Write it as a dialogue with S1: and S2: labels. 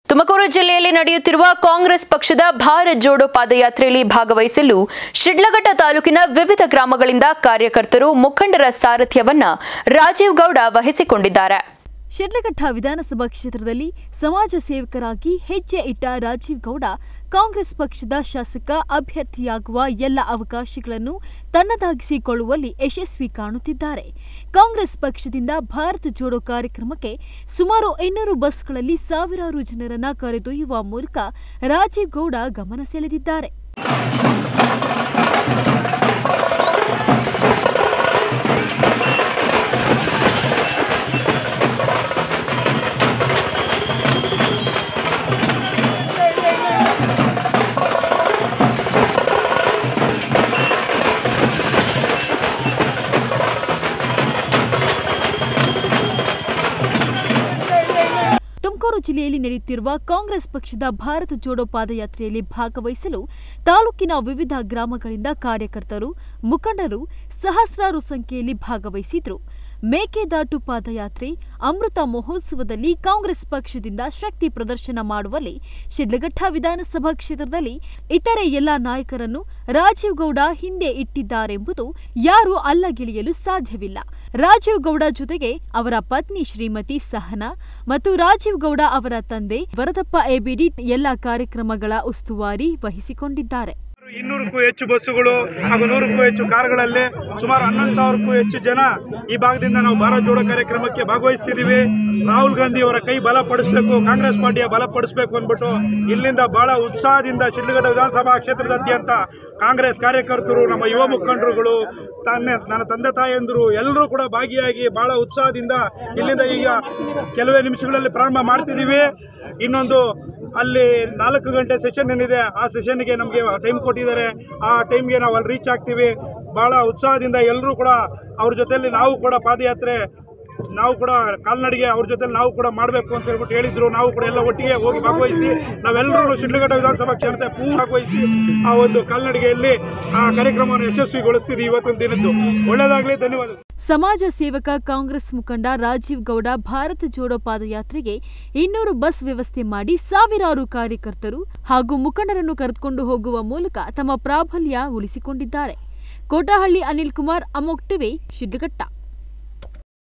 S1: ತುಮಕೂರು ಜಿಲ್ಲೆಯಲ್ಲಿ ನಡೆಯುತ್ತಿರುವ ಕಾಂಗ್ರೆಸ್ ಪಕ್ಷದ ಭಾರತ್ ಜೋಡೋ ಪಾದಯಾತ್ರೆಯಲ್ಲಿ ಭಾಗವಹಿಸಲು ಶಿಡ್ಲಘಟ್ಟ ತಾಲೂಕಿನ ವಿವಿಧ ಗ್ರಾಮಗಳಿಂದ ಕಾರ್ಯಕರ್ತರು ಮುಖಂಡರ ಸಾರಥ್ಯವನ್ನ ರಾಜೀವ್ ಗೌಡ ವಹಿಸಿಕೊಂಡಿದ್ದಾರೆ
S2: ಶಿಡ್ಲಘಟ್ಟ ವಿಧಾನಸಭಾ ಕ್ಷೇತ್ರದಲ್ಲಿ ಸಮಾಜ ಸೇವಕರಾಗಿ ಹೆಜ್ಜೆ ಇಟ್ಟ ರಾಜೀವ್ ಗೌಡ ಕಾಂಗ್ರೆಸ್ ಪಕ್ಷದ ಶಾಸಕ ಅಭ್ಯರ್ಥಿಯಾಗುವ ಎಲ್ಲ ಅವಕಾಶಗಳನ್ನು ತನ್ನದಾಗಿಸಿಕೊಳ್ಳುವಲ್ಲಿ ಯಶಸ್ವಿ ಕಾಣುತ್ತಿದ್ದಾರೆ ಕಾಂಗ್ರೆಸ್ ಪಕ್ಷದಿಂದ ಭಾರತ್ ಜೋಡೋ ಕಾರ್ಯಕ್ರಮಕ್ಕೆ ಸುಮಾರು ಇನ್ನೂರು ಬಸ್ಗಳಲ್ಲಿ ಸಾವಿರಾರು ಜನರನ್ನ ಕರೆದೊಯ್ಯುವ ಮೂಲಕ ರಾಜೀವ್ ಗೌಡ ಗಮನ ಸೆಳೆದಿದ್ದಾರೆ ತುಮಕೂರು ಜಿಲ್ಲೆಯಲ್ಲಿ ನಡೆಯುತ್ತಿರುವ ಕಾಂಗ್ರೆಸ್ ಪಕ್ಷದ ಭಾರತ ಜೋಡೋ ಪಾದಯಾತ್ರೆಯಲ್ಲಿ ಭಾಗವಹಿಸಲು ತಾಲೂಕಿನ ವಿವಿಧ ಗ್ರಾಮಗಳಿಂದ ಕಾರ್ಯಕರ್ತರು ಮುಖಂಡರು ಸಹಸ್ರಾರು ಸಂಖ್ಯೆಯಲ್ಲಿ ಭಾಗವಹಿಸಿದ್ರು ಮೇಕೆದಾಟು ಪಾದಯಾತ್ರೆ ಅಮೃತ ಮಹೋತ್ಸವದಲ್ಲಿ ಕಾಂಗ್ರೆಸ್ ಪಕ್ಷದಿಂದ ಶಕ್ತಿ ಪ್ರದರ್ಶನ ಮಾಡುವಲ್ಲಿ ಶಿಡ್ಲಘಟ್ಟ ವಿಧಾನಸಭಾ ಕ್ಷೇತ್ರದಲ್ಲಿ ಇತರೆ ಎಲ್ಲಾ ನಾಯಕರನ್ನು ರಾಜೀವ್ ಗೌಡ ಹಿಂದೆ ಇಟ್ಟಿದ್ದಾರೆಂಬುದು ಯಾರೂ ಅಲ್ಲಗಿಳಿಯಲು ಸಾಧ್ಯವಿಲ್ಲ ರಾಜೀವ್ ಗೌಡ ಜೊತೆಗೆ ಅವರ ಪತ್ನಿ ಶ್ರೀಮತಿ ಸಹನಾ ಮತ್ತು ರಾಜೀವ್ ಗೌಡ ಅವರ ತಂದೆ ವರದಪ್ಪ ಎಬಿಡಿ ಎಲ್ಲ ಕಾರ್ಯಕ್ರಮಗಳ ಉಸ್ತುವಾರಿ ವಹಿಸಿಕೊಂಡಿದ್ದಾರೆ
S3: ಇನ್ನೂರಕ್ಕೂ ಹೆಚ್ಚು ಬಸ್ಸುಗಳು ಹಾಗೂ ನೂರಕ್ಕೂ ಹೆಚ್ಚು ಕಾರುಗಳಲ್ಲಿ ಸುಮಾರು ಹನ್ನೊಂದು ಸಾವಿರಕ್ಕೂ ಹೆಚ್ಚು ಜನ ಈ ಭಾಗದಿಂದ ನಾವು ಭಾರತ್ ಜೋಡೋ ಕಾರ್ಯಕ್ರಮಕ್ಕೆ ಭಾಗವಹಿಸಿದ್ದೀವಿ ರಾಹುಲ್ ಗಾಂಧಿ ಅವರ ಕೈ ಬಲಪಡಿಸಬೇಕು ಕಾಂಗ್ರೆಸ್ ಪಾರ್ಟಿಯ ಬಲಪಡಿಸಬೇಕು ಅಂದ್ಬಿಟ್ಟು ಇಲ್ಲಿಂದ ಬಹಳ ಉತ್ಸಾಹದಿಂದ ಶಿಡ್ಲಘಟ್ಟ ವಿಧಾನಸಭಾ ಕ್ಷೇತ್ರದಾದ್ಯಂತ ಕಾಂಗ್ರೆಸ್ ಕಾರ್ಯಕರ್ತರು ನಮ್ಮ ಯುವ ಮುಖಂಡರುಗಳು ತನ್ನ ನನ್ನ ತಂದೆ ತಾಯಂದರು ಎಲ್ಲರೂ ಕೂಡ ಭಾಗಿಯಾಗಿ ಬಹಳ ಉತ್ಸಾಹದಿಂದ ಇಲ್ಲಿಂದ ಈಗ ಕೆಲವೇ ನಿಮಿಷಗಳಲ್ಲಿ ಪ್ರಾರಂಭ ಮಾಡ್ತಿದ್ದೀವಿ ಇನ್ನೊಂದು ಅಲ್ಲಿ ನಾಲ್ಕು ಗಂಟೆ ಸೆಷನ್ ಏನಿದೆ ಆ ಸೆಷನ್ಗೆ ನಮಗೆ ಟೈಮ್ ಕೊಟ್ಟಿದ್ದಾರೆ ಆ ಟೈಮ್ಗೆ ನಾವು ಅಲ್ಲಿ ರೀಚ್ ಆಗ್ತೀವಿ ಭಾಳ ಉತ್ಸಾಹದಿಂದ ಎಲ್ಲರೂ ಕೂಡ ಅವ್ರ ಜೊತೆಯಲ್ಲಿ ನಾವು ಕೂಡ ಪಾದಯಾತ್ರೆ ನಾವು ಕೂಡ ಕಾಲ್ನಡಿಗೆ ಅವ್ರ ಜೊತೆಲಿ ನಾವು ಕೂಡ ಮಾಡಬೇಕು ಅಂತ ಹೇಳ್ಬಿಟ್ಟು ಹೇಳಿದ್ರು ನಾವು ಕೂಡ ಎಲ್ಲ ಒಟ್ಟಿಗೆ ಹೋಗಿ ಭಾಗವಹಿಸಿ ನಾವೆಲ್ಲರೂ ಶಿಡ್ಲಘಟ್ಟ ವಿಧಾನಸಭಾ ಕ್ಷೇತ್ರ ಪೂರ್ಣ ಭಾಗವಹಿಸಿ ಆ ಒಂದು ಕಾಲ್ನಡಿಗೆಯಲ್ಲಿ ಆ ಕಾರ್ಯಕ್ರಮವನ್ನು ಯಶಸ್ವಿಗೊಳಿಸ್ತೀವಿ ಇವತ್ತಿನ ದಿನದ್ದು ಒಳ್ಳೆಯದಾಗಲಿ ಧನ್ಯವಾದ
S2: ಸಮಾಜ ಸೇವಕ ಕಾಂಗ್ರೆಸ್ ಮುಖಂಡ ರಾಜೀವ್ ಗೌಡ ಭಾರತ ಜೋಡೋ ಪಾದಯಾತ್ರೆಗೆ ಇನ್ನೂರು ಬಸ್ ವ್ಯವಸ್ಥೆ ಮಾಡಿ ಸಾವಿರಾರು ಕಾರ್ಯಕರ್ತರು ಹಾಗೂ ಮುಖಂಡರನ್ನು ಕರೆದುಕೊಂಡು ಹೋಗುವ ಮೂಲಕ ತಮ್ಮ ಪ್ರಾಬಲ್ಯ ಉಳಿಸಿಕೊಂಡಿದ್ದಾರೆ ಕೋಟಹಳ್ಳಿ ಅನಿಲ್ ಕುಮಾರ್ ಅಮೋಕ್ ಟಿವಿ ಶಿಡ್ಲಘಟ್ಟ